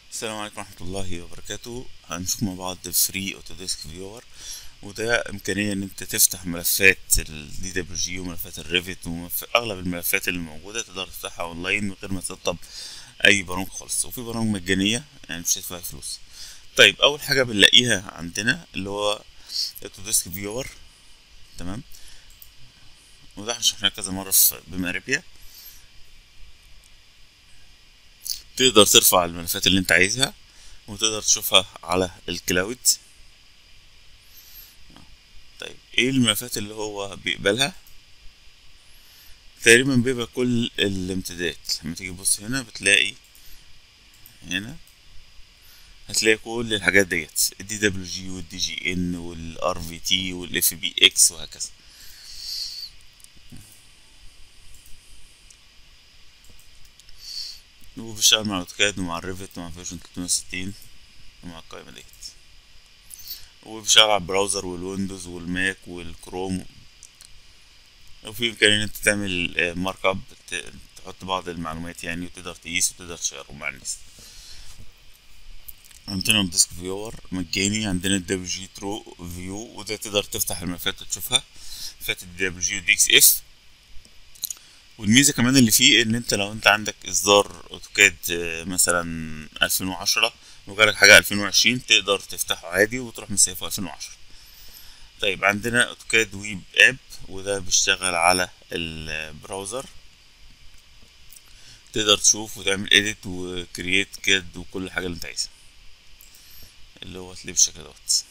السلام عليكم ورحمة الله وبركاته هنشوف مع بعض فري اوتوديسك فيور وده إمكانية إن أنت تفتح ملفات ال DWG وملفات الريفت وأغلب الملفات اللي موجودة تقدر تفتحها أونلاين من غير ما تسطب أي برامج خالص وفي برامج مجانية يعني مش هتدفع فلوس طيب أول حاجة بنلاقيها عندنا اللي هو اوتوديسك فيور تمام وده احنا شرحناه كذا مرة في بماريبيا تقدر ترفع الملفات اللي انت عايزها وتقدر تشوفها على الكلاود طيب ايه الملفات اللي هو بيقبلها تقريبا بيبقى كل الامتدادات لما تيجي تبص هنا بتلاقي هنا هتلاقي كل الحاجات ديت الدي دبليو جي والدي جي ان والار في تي والاف بي اكس وهكذا وبيشتغل مع الاوتوكاد ومع الريفت ومع فيرجن 360 ومع القائمة ديت وبيشتغل على البراوزر والويندوز والماك والكروم وفي إمكانية إن أنت تعمل مارك اب تحط بعض المعلومات يعني وتقدر تقيس وتقدر تشيره مع الناس عندنا ديسك فيور مجاني عندنا الدبليو جي ترو فيو وده تقدر تفتح الملفات وتشوفها ملفات الدبليو جي ودي اكس اف والميزة كمان اللي فيه ان انت لو انت عندك اصدار اوتوكاد مثلا الفين وعشرة وجالك حاجة الفين وعشرين تقدر تفتحه عادي وتروح مسيفه الفين وعشرة طيب عندنا اوتوكاد ويب اب وده بيشتغل على البراوزر تقدر تشوف وتعمل اديت وكرييت كاد وكل حاجة اللي انت عايزها اللي هو تلاقيه بالشكل دوت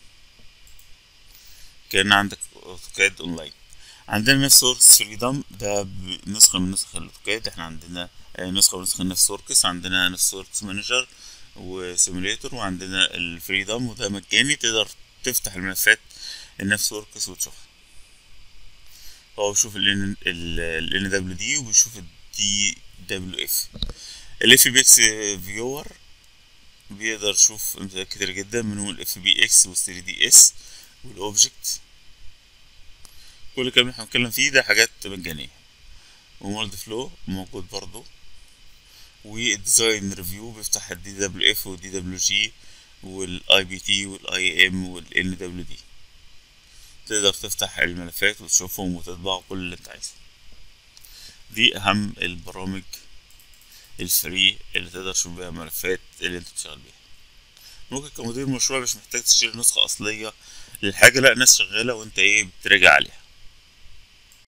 كأن عندك اوتوكاد اونلاين عندنا نفس سوركس فريدم ده نسخة من نسخ الاوتوكاد احنا عندنا نسخة من نسخ نفس سوركس عندنا نفس سوركس مانجر وسيموليتور وعندنا الفريدم وده مجاني تقدر تفتح الملفات النفس سوركس وتشوفها هو بيشوف ال ان دبليو دي وبيشوف الدي دبليو اف الاف بي اكس فيور بيقدر يشوف امتدادات كتير جدا منهم الاف بي اكس وال 3 دي اس والاوبجكت كل الكلام اللي احنا بنتكلم فيه ده حاجات مجانية ومولد فلو موجود برضو والديزاين ريفيو بيفتح الدي دبليو اف والدي دبليو جي والاي بي تي والاي ام والان دبليو دي تقدر تفتح الملفات وتشوفهم وتطبع كل اللي انت عايزه دي اهم البرامج الفري اللي تقدر تشوف بيها الملفات اللي انت بتشتغل بيها ممكن كمدير مشروع مش محتاج تشتري نسخة أصلية للحاجة لأ ناس شغالة وانت ايه بتراجع عليها